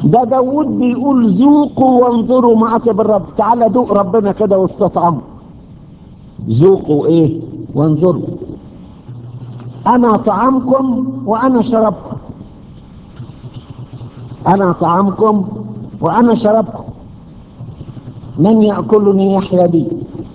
ده داود بيقول ذوقوا وانظروا ما أطيب الرب تعالى دوق ربنا كده واستطعموا ذوقوا ايه وانظروا انا طعامكم وانا شربكم انا طعامكم وانا شربكم من يأكلني يحيا بي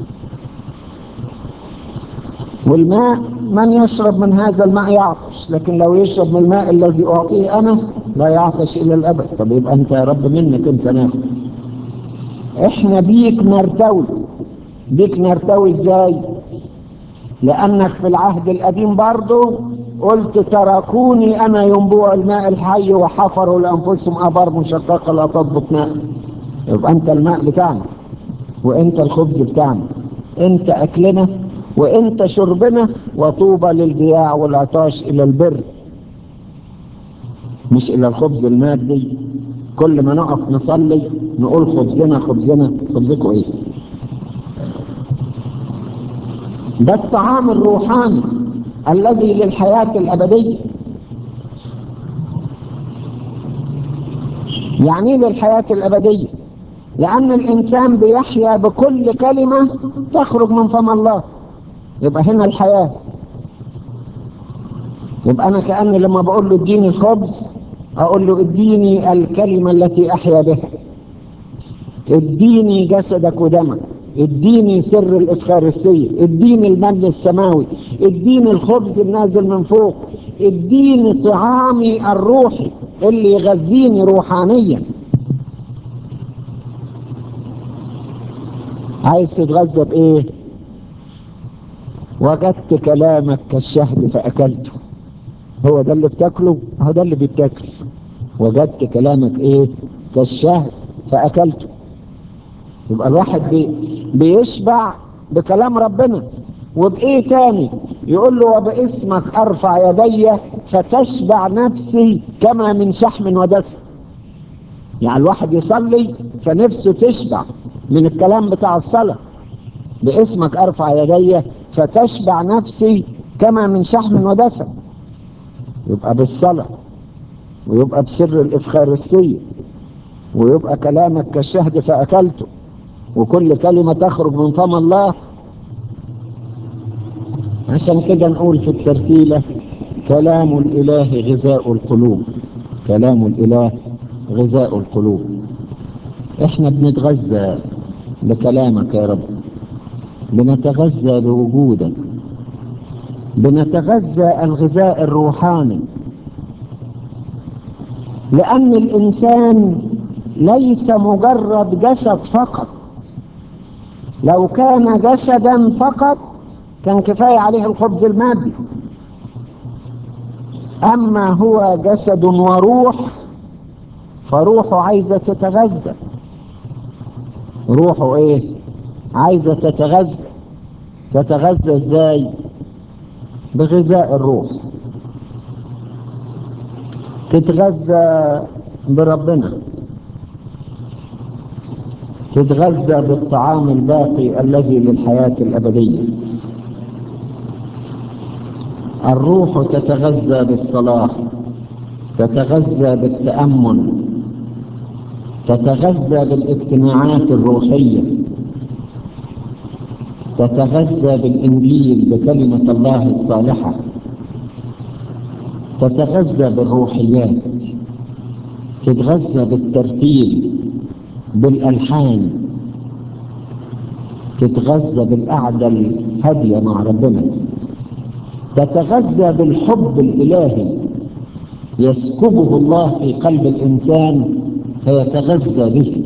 والماء من يشرب من هذا الماء يعطش لكن لو يشرب من الماء الذي أعطيه أنا لا يعطش إلى الأبد طب يبقى أنت يا رب منك أنت ناخد إحنا بيك نرتوي بيك نرتوي إزاي لأنك في العهد القديم برضه قلت تركوني أنا ينبوع الماء الحي وحفروا لأنفسهم أبار مشققة لا تضبط ماء يبقى أنت الماء بتاعنا وأنت الخبز بتاعنا أنت أكلنا وأنت شربنا وطوبى للجياع والعطاش إلى البر مش إلى الخبز المادي كل ما نقف نصلي نقول خبزنا خبزنا خبزكم إيه ده الطعام الروحاني الذي للحياة الأبدية يعني ايه للحياة الأبدية لأن الإنسان بيحيا بكل كلمة تخرج من فم الله يبقى هنا الحياة يبقى أنا كأني لما بقول له اديني الخبز أقول له اديني الكلمة التي أحيا بها اديني جسدك ودمك اديني سر الإفخارستية اديني المن السماوي اديني الخبز النازل من فوق اديني طعامي الروحي اللي يغذيني روحانيا عايز تتغذى بايه وجدت كلامك كالشهد فاكلته هو ده اللي بتاكله هو ده اللي بيتاكل وجدت كلامك ايه كالشهد فاكلته يبقى الواحد بي بيشبع بكلام ربنا وبايه تاني يقول له وباسمك ارفع يدي فتشبع نفسي كما من شحم ودسم يعني الواحد يصلي فنفسه تشبع من الكلام بتاع الصلاة باسمك ارفع يدي فتشبع نفسي كما من شحم ودسم يبقى بالصلاة ويبقى بسر الإفخارستية ويبقى كلامك كالشهد فأكلته وكل كلمة تخرج من فم الله عشان كده نقول في الترتيلة كلام الإله غذاء القلوب كلام الإله غذاء القلوب احنا بنتغذى بكلامك يا رب بنتغذى بوجودك بنتغذى الغذاء الروحاني لأن الإنسان ليس مجرد جسد فقط لو كان جسدا فقط كان كفاية عليه الخبز المادي أما هو جسد وروح فروحه عايزة تتغذى روحه ايه عايزة تتغذى تتغذى ازاي بغذاء الروح تتغذى بربنا تتغذى بالطعام الباقي الذي للحياة الأبدية الروح تتغذى بالصلاة تتغذى بالتأمل تتغذى بالاجتماعات الروحية تتغذى بالإنجيل بكلمة الله الصالحة تتغذى بالروحيات تتغذى بالترتيل بالألحان تتغذى بالقعدة الهادية مع ربنا تتغذى بالحب الإلهي يسكبه الله في قلب الإنسان فيتغذى به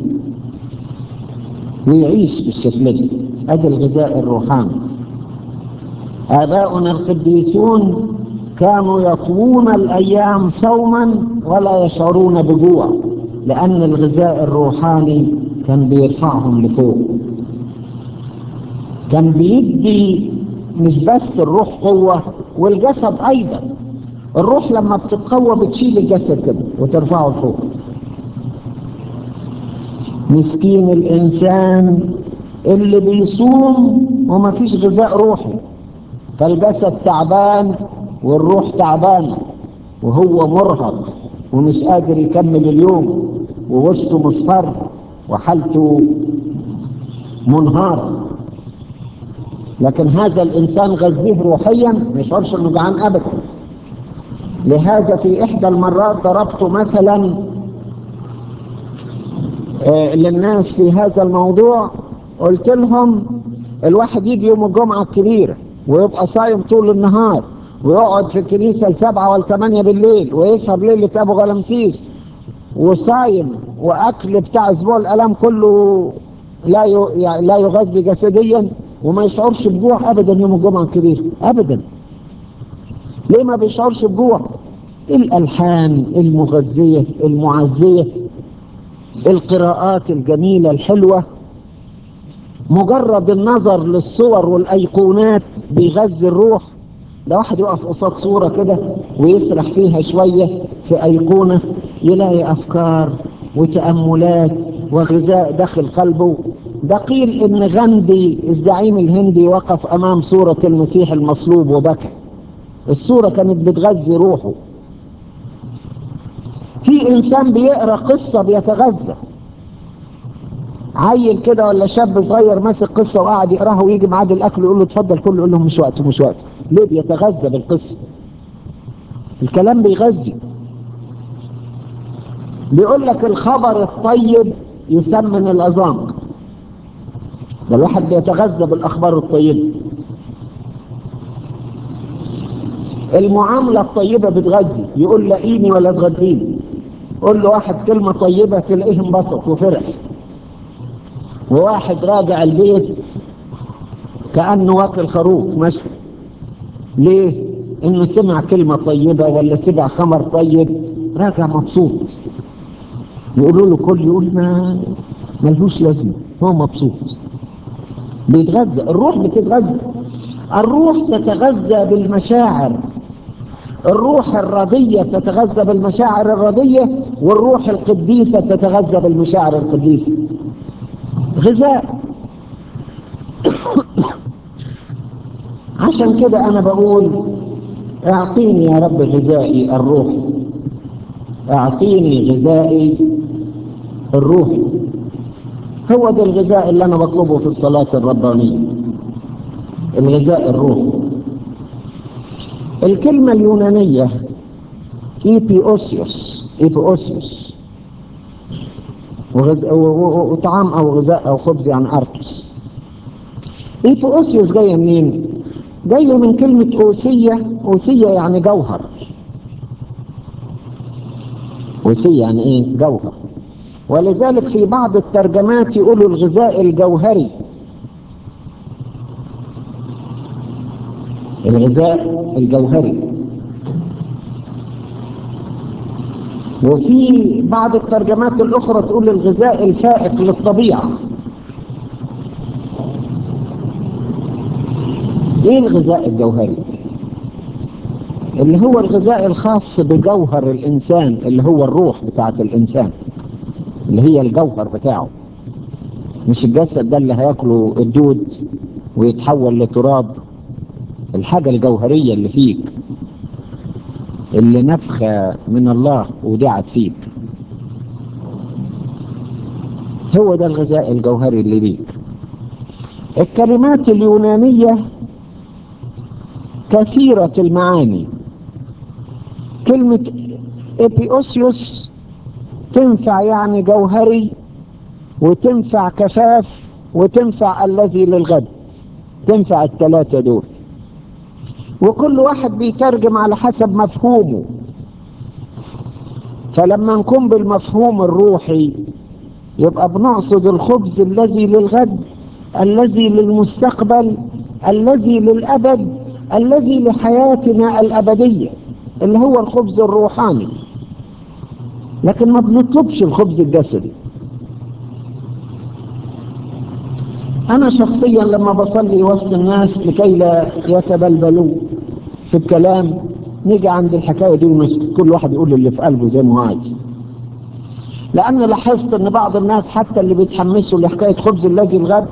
ويعيش بالشكل ده هذا الغذاء الروحاني آباؤنا القديسون كانوا يطوون الأيام صوما ولا يشعرون بجوع لأن الغذاء الروحاني كان بيرفعهم لفوق كان بيدي مش بس الروح قوة والجسد أيضا الروح لما بتتقوى بتشيل الجسد كده وترفعه لفوق مسكين الإنسان اللي بيصوم وما فيش غذاء روحي فالجسد تعبان والروح تعبانة وهو مرهق ومش قادر يكمل اليوم ووشه مصفر وحالته منهارة لكن هذا الإنسان غذيه روحيا ما يشعرش إنه جعان أبدا لهذا في إحدى المرات ضربت مثلا آه للناس في هذا الموضوع قلت لهم الواحد يجي يوم الجمعة الكبيرة ويبقى صايم طول النهار ويقعد في الكنيسة السبعة والثمانية بالليل ويسهر ليلة أبو غلمسيس وصايم وأكل بتاع أسبوع الألام كله لا يعني لا يغذي جسديا وما يشعرش بجوع أبدا يوم الجمعة الكبير أبدا ليه ما بيشعرش بجوع الألحان المغذية المعزية القراءات الجميلة الحلوة مجرد النظر للصور والأيقونات بيغذي الروح ده واحد يقف قصاد صورة كده ويسرح فيها شوية في أيقونة يلاقي أفكار وتأملات وغذاء داخل قلبه ده قيل إن غاندي الزعيم الهندي وقف أمام صورة المسيح المصلوب وبكى الصورة كانت بتغذي روحه في إنسان بيقرأ قصة بيتغذى عيل كده ولا شاب صغير ماسك قصة وقاعد يقراها ويجي معاد الأكل يقول له اتفضل كله يقول له مش وقته مش وقته ليه بيتغذى بالقصة الكلام بيغذي بيقول لك الخبر الطيب يسمن العظام ده الواحد بيتغذى بالأخبار الطيبة المعاملة الطيبة بتغذي يقول لاقيني ولا تغذيني قول له واحد كلمة طيبة تلاقيه انبسط وفرح وواحد راجع البيت كأنه واكل خروف ماشي ليه انه سمع كلمة طيبة ولا سمع خمر طيب راجع مبسوط يقولوا له كل يقول ما ملهوش لازمة هو مبسوط بيتغذى الروح بتتغذى الروح تتغذى بالمشاعر الروح الرضية تتغذى بالمشاعر الرضية والروح القديسة تتغذى بالمشاعر القديسة غذاء عشان كده انا بقول اعطيني يا رب غذائي الروحي اعطيني غذائي الروحي هو ده الغذاء اللي انا بطلبه في الصلاة الربانية الغذاء الروحي الكلمة اليونانية ايبيوسيوس ايبيوسيوس وطعام او غذاء او خبز يعني ارتس ايبوسيوس جايه منين جايه من كلمه اوسيه اوسيه يعني جوهر اوسيه يعني ايه جوهر ولذلك في بعض الترجمات يقولوا الغذاء الجوهري الغذاء الجوهري وفي بعض الترجمات الأخرى تقول الغذاء الفائق للطبيعة ايه الغذاء الجوهري اللي هو الغذاء الخاص بجوهر الإنسان اللي هو الروح بتاعت الإنسان اللي هي الجوهر بتاعه مش الجسد ده اللي هياكله الدود ويتحول لتراب الحاجة الجوهرية اللي فيك اللي نفخة من الله ودعت فيك هو ده الغذاء الجوهري اللي ليك الكلمات اليونانية كثيرة المعاني كلمة إبيوسيوس تنفع يعني جوهري وتنفع كفاف وتنفع الذي للغد تنفع الثلاثة دول وكل واحد بيترجم على حسب مفهومه فلما نكون بالمفهوم الروحي يبقى بنقصد الخبز الذي للغد الذي للمستقبل الذي للأبد الذي لحياتنا الأبدية اللي هو الخبز الروحاني لكن ما بنطلبش الخبز الجسدي أنا شخصيا لما بصلي وسط الناس لكي لا يتبلبلوا في الكلام نيجي عند الحكاية دي ونسكت كل واحد يقول اللي في قلبه زي ما هو عايز لأن لاحظت إن بعض الناس حتى اللي بيتحمسوا لحكاية خبز الذي الغد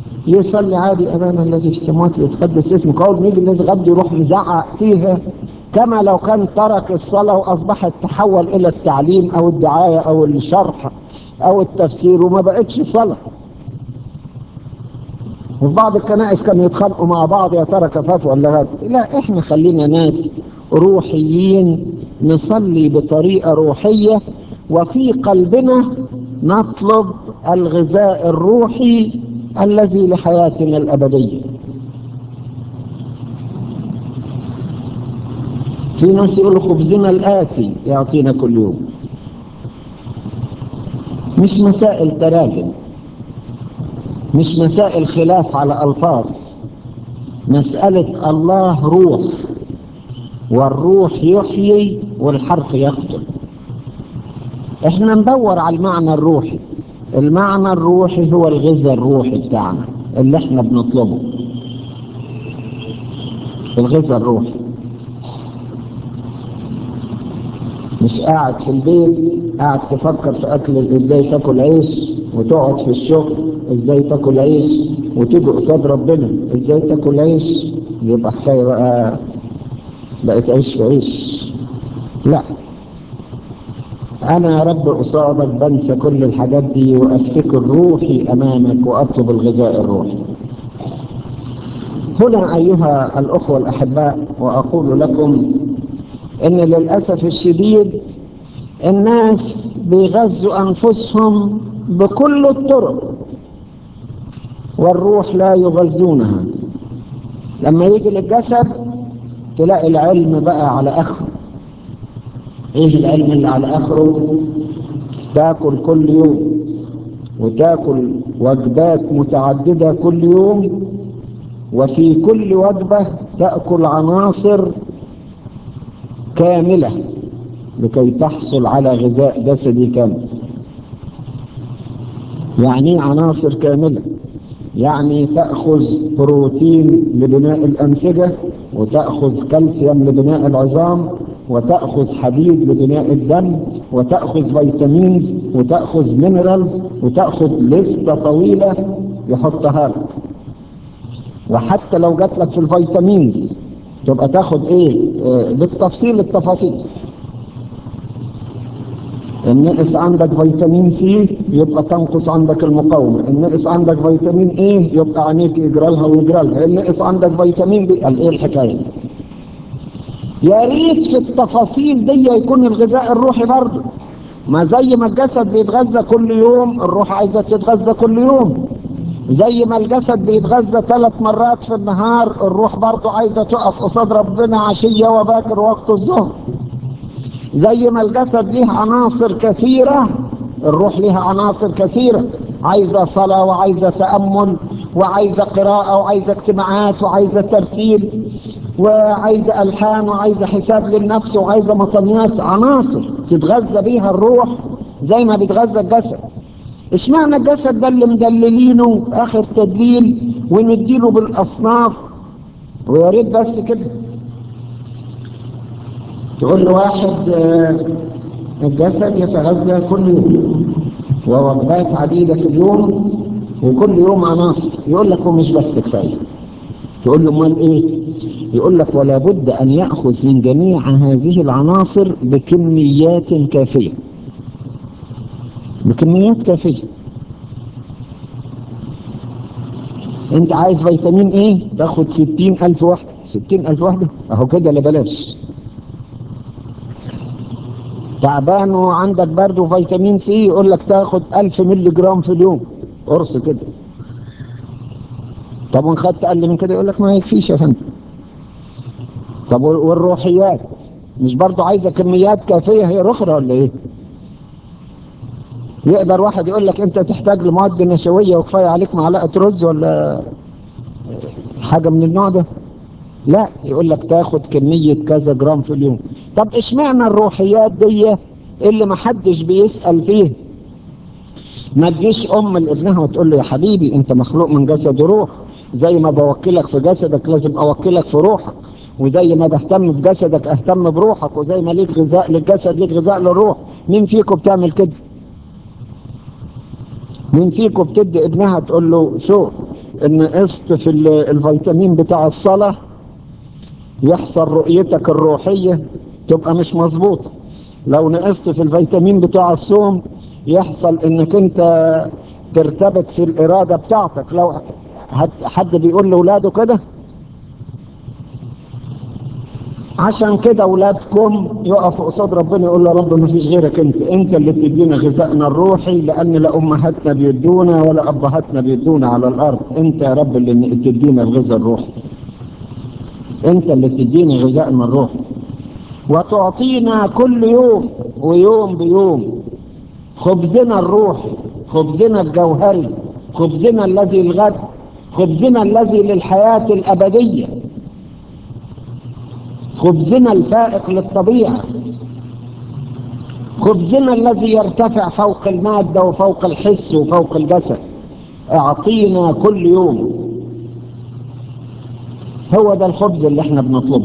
يصلي عادي أمام الذي في السماوات يتقدس اسمك أول ما يجي الذي غد يروح مزعق فيها كما لو كان ترك الصلاة وأصبحت تحول إلى التعليم أو الدعاية أو الشرح أو التفسير وما بقتش صلاة وفي بعض الكنائس كانوا يتخانقوا مع بعض يا ترى كفاف ولا غير لا احنا خلينا ناس روحيين نصلي بطريقة روحية وفي قلبنا نطلب الغذاء الروحي الذي لحياتنا الأبدية في ناس يقولوا خبزنا الآتي يعطينا كل يوم مش مسائل تراجم مش مسائل خلاف على ألفاظ مسألة الله روح والروح يحيي والحرف يقتل احنا ندور على المعنى الروحي المعنى الروحي هو الغذاء الروحي بتاعنا اللي احنا بنطلبه الغذاء الروحي مش قاعد في البيت قاعد تفكر في اكل ازاي تاكل عيش وتقعد في الشغل ازاي تاكل عيش وتيجي قصاد ربنا ازاي تاكل عيش يبقى حكايه بقى بقت عيش في عيش لا انا يا رب قصادك بنسى كل الحاجات دي وافتكر روحي امامك واطلب الغذاء الروحي هنا ايها الاخوه الاحباء واقول لكم ان للاسف الشديد الناس بيغذوا انفسهم بكل الطرق والروح لا يغذونها لما يجي للجسد تلاقي العلم بقى على اخره ايه العلم اللي على اخره تاكل كل يوم وتاكل وجبات متعددة كل يوم وفي كل وجبة تأكل عناصر كاملة لكي تحصل على غذاء جسدي كامل يعني عناصر كاملة يعني تأخذ بروتين لبناء الأنسجة وتأخذ كالسيوم لبناء العظام وتأخذ حديد لبناء الدم وتأخذ فيتامينز وتأخذ مينرالز وتأخذ لستة طويلة يحطها لك وحتى لو جات لك في الفيتامينز تبقى تاخد ايه آه بالتفصيل التفاصيل النقص عندك فيتامين سي يبقى تنقص عندك المقاومة النقص عندك فيتامين ايه يبقى عينيك يجرى لها ويجرى لها النقص عندك فيتامين بي قال ايه الحكاية يا ريت في التفاصيل دي يكون الغذاء الروحي برضه ما زي ما الجسد بيتغذى كل يوم الروح عايزة تتغذى كل يوم زي ما الجسد بيتغذى ثلاث مرات في النهار الروح برضه عايزة تقف قصاد ربنا عشية وباكر وقت الظهر زي ما الجسد ليه عناصر كثيرة الروح لها عناصر كثيرة عايزة صلاة وعايزة تأمل وعايزة قراءة وعايزة اجتماعات وعايزة ترتيل وعايزة ألحان وعايزة حساب للنفس وعايزة مطنيات عناصر تتغذى بيها الروح زي ما بيتغذى الجسد اشمعنى الجسد ده اللي مدللينه اخر تدليل ونديله بالاصناف ويا ريت بس كده تقول له واحد الجسد يتغذى كل يوم ووجبات عديدة في اليوم وكل يوم عناصر يقول لك ومش بس كفاية تقول له امال ايه يقول لك ولا بد ان يأخذ من جميع هذه العناصر بكميات كافية بكميات كافية انت عايز فيتامين ايه تاخد ستين الف واحدة ستين الف واحدة اهو كده لبلاش تعبان وعندك برضه فيتامين سي يقول لك تاخد الف ملي جرام في اليوم قرص كده طب وان خدت اقل من كده يقول لك ما يكفيش يا فندم طب والروحيات مش برضه عايزه كميات كافيه هي اخرى ولا ايه يقدر واحد يقول لك انت تحتاج لمواد نشويه وكفايه عليك معلقه رز ولا حاجه من النوع ده لا يقول لك تاخد كمية كذا جرام في اليوم طب اشمعنى الروحيات دي اللي ما حدش بيسأل فيه ما تجيش ام لابنها وتقول له يا حبيبي انت مخلوق من جسد وروح زي ما بوكلك في جسدك لازم اوكلك في روحك وزي ما بهتم بجسدك اهتم بروحك وزي ما ليك غذاء للجسد ليك غذاء للروح مين فيكم بتعمل كده مين فيكم بتدي ابنها تقول له شوف ان قسط في الفيتامين بتاع الصلاه يحصل رؤيتك الروحية تبقى مش مظبوطة لو نقصت في الفيتامين بتاع الصوم يحصل انك انت ترتبك في الارادة بتاعتك لو حد بيقول لأولاده كده عشان كده اولادكم يقفوا قصاد ربنا يقول له رب ما فيش غيرك انت انت اللي بتدينا غذائنا الروحي لان لا امهاتنا بيدونا ولا ابهاتنا بيدونا على الارض انت يا رب اللي بتدينا الغذاء الروحي انت اللي بتدينا غذائنا الروحي وتعطينا كل يوم ويوم بيوم خبزنا الروحي خبزنا الجوهري خبزنا الذي الغد خبزنا الذي للحياة الأبدية خبزنا الفائق للطبيعة خبزنا الذي يرتفع فوق المادة وفوق الحس وفوق الجسد اعطينا كل يوم هو ده الخبز اللي احنا بنطلبه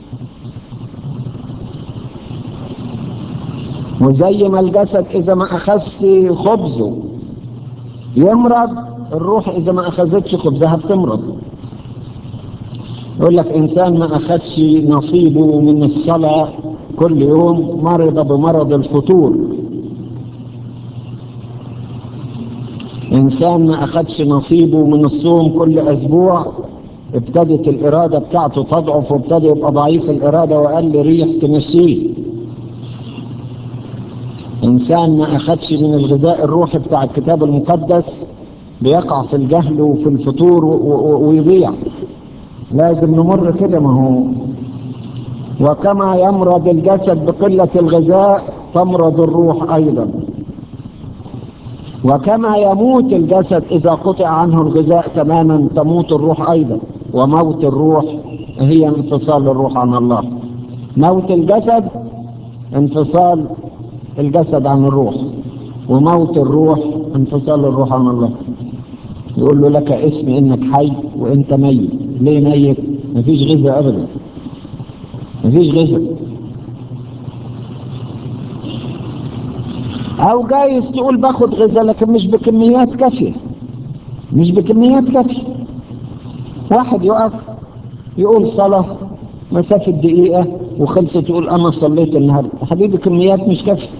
وزي ما الجسد اذا ما اخذش خبزه يمرض الروح اذا ما اخذتش خبزها بتمرض يقول لك انسان ما اخذش نصيبه من الصلاة كل يوم مرض بمرض الفتور انسان ما اخذش نصيبه من الصوم كل اسبوع ابتدت الارادة بتاعته تضعف وابتدى يبقى ضعيف الارادة واقل ريح تمشيه انسان ما اخذش من الغذاء الروحي بتاع الكتاب المقدس بيقع في الجهل وفي الفطور ويضيع لازم نمر كده ما هو وكما يمرض الجسد بقلة الغذاء تمرض الروح أيضا وكما يموت الجسد إذا قطع عنه الغذاء تماما تموت الروح أيضا وموت الروح هي انفصال الروح عن الله موت الجسد انفصال الجسد عن الروح وموت الروح انفصال الروح عن الله يقول له لك اسم انك حي وانت ميت ليه ميت مفيش غذاء ابدا مفيش غذاء او جايز تقول باخد غذاء لكن مش بكميات كافية مش بكميات كافية واحد يقف يقول صلاة مسافة دقيقة وخلصت يقول انا صليت النهاردة حبيبي كميات مش كافية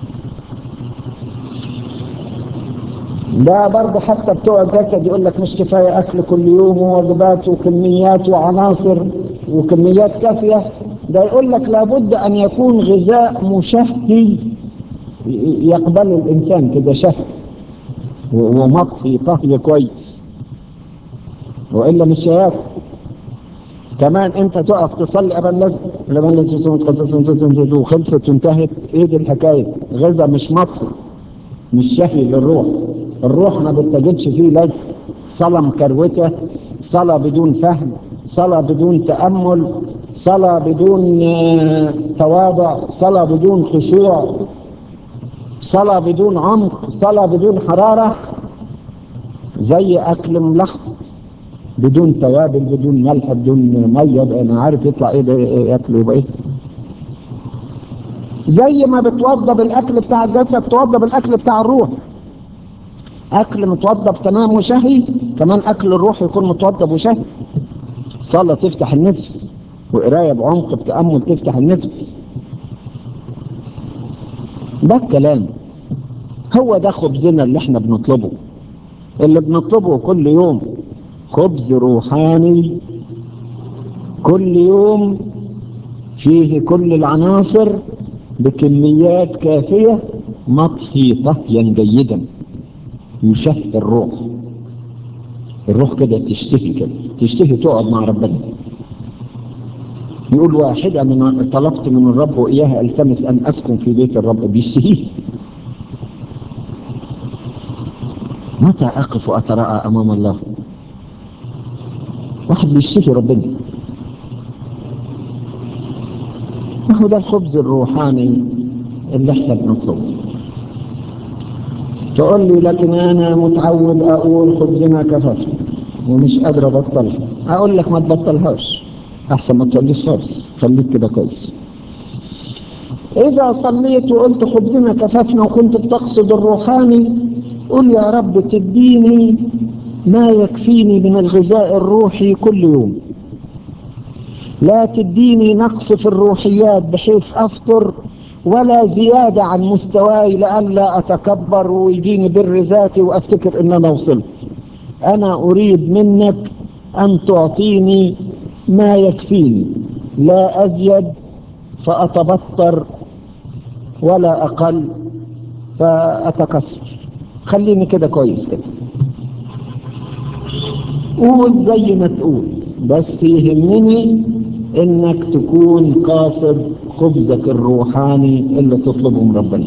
ده برضه حتى بتوع الجسد يقول لك مش كفاية أكل كل يوم ووجبات وكميات وعناصر وكميات كافية ده يقول لك لابد أن يكون غذاء مشهي يقبل الإنسان كده شهي ومطفي طهي كويس وإلا مش هياكل كمان انت تقف تصلي ابا لازم لما لازم وخلصت وانتهت ايه دي الحكايه غذاء مش مطفي مش شهي للروح الروح ما بتجدش فيه لازم صلاة مكروتة صلاة بدون فهم صلاة بدون تأمل صلاة بدون تواضع صلاة بدون خشوع صلاة بدون عمق صلاة بدون حرارة زي أكل ملخبط بدون توابل بدون ملح بدون مية أنا عارف يطلع إيه ده ياكله يبقى إيه زي ما بتوضب الأكل بتاع الجسد توضب الأكل بتاع الروح أكل متوضب تمام وشهي كمان أكل الروح يكون متوضب وشهي صلاة تفتح النفس وقراية بعمق بتأمل تفتح النفس ده الكلام هو ده خبزنا اللي احنا بنطلبه اللي بنطلبه كل يوم خبز روحاني كل يوم فيه كل العناصر بكميات كافية مطفي طهيا جيدا يشهي الروح الروح كده تشتهي كده تشتهي تقعد مع ربنا يقول واحدة من طلبت من الرب وإياها التمس أن أسكن في بيت الرب بيشتهيه متى أقف وأتراءى أمام الله واحد بيشتهي ربنا هو ده الخبز الروحاني اللي احنا بنطلبه تقول لي لكن انا متعود اقول خبزنا كفاف ومش قادر ابطلها اقول لك ما تبطلهاش احسن ما تصليش خالص خليك كده كويس اذا صليت وقلت خبزنا كفافنا وكنت بتقصد الروحاني قل يا رب تديني ما يكفيني من الغذاء الروحي كل يوم لا تديني نقص في الروحيات بحيث أفطر ولا زيادة عن مستواي لئلا أتكبر ويجيني بر ذاتي وأفتكر إن أنا وصلت أنا أريد منك أن تعطيني ما يكفيني لا أزيد فأتبطر ولا أقل فأتكسر خليني كده كويس كده قول زي ما تقول بس يهمني انك تكون قاصد خبزك الروحاني اللي تطلبه من ربنا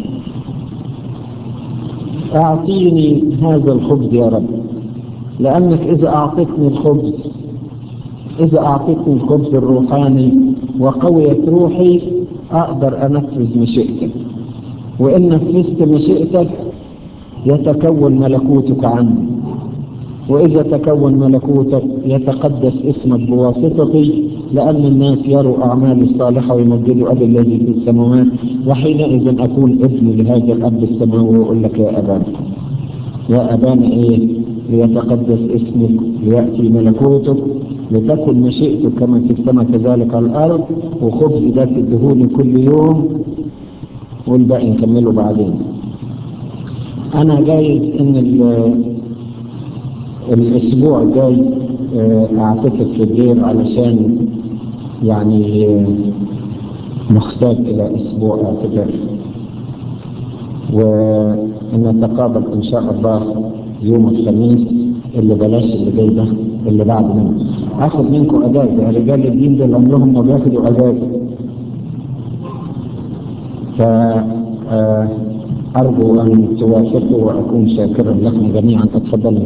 اعطيني هذا الخبز يا رب لانك اذا اعطيتني الخبز اذا اعطيتني الخبز الروحاني وقويت روحي اقدر انفذ مشيئتك وان نفذت مشيئتك يتكون ملكوتك عني وإذا تكون ملكوتك يتقدس اسمك بواسطتي لأن الناس يروا أعمالي الصالحة ويمجدوا أبي الذي في السماوات وحينئذ أكون ابن لهذا الأب السماوي وأقول لك يا أبانا يا أبانا إيه ليتقدس اسمك ليأتي ملكوتك لتكن مشيئتك كما في السماء كذلك على الأرض وخبز ده تدهوني كل يوم والباقي نكمله بعدين أنا جايز إن الاسبوع الجاي اعتكف في الدير علشان يعني محتاج الى اسبوع اعتكاف ونتقابل ان شاء الله يوم الخميس اللي بلاش اللي جاي ده اللي بعد منه اخد منكم اجازه رجال الدين دول عمرهم ما بياخدوا اجازه ف أرجو أن توافقوا وأكون شاكرا لكم جميعا اتفضلوا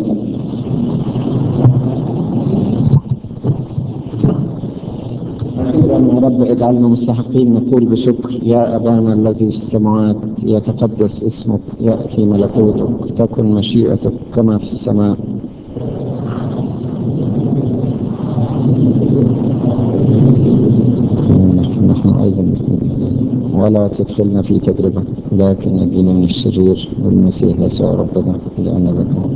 أخيرا يا رب اجعلنا مستحقين نقول بشكر يا أبانا الذي في السماوات يتقدس اسمك يأتي ملكوتك تكن مشيئتك كما في السماء نحن أيضا ولا تدخلنا في تجربة لكن نجينا من الشرير والمسيح يسوع ربنا لأن لك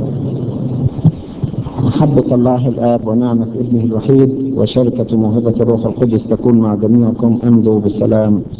محبة الله الآب ونعمة ابنه الوحيد وشركة موهبة الروح القدس تكون مع جميعكم امضوا بالسلام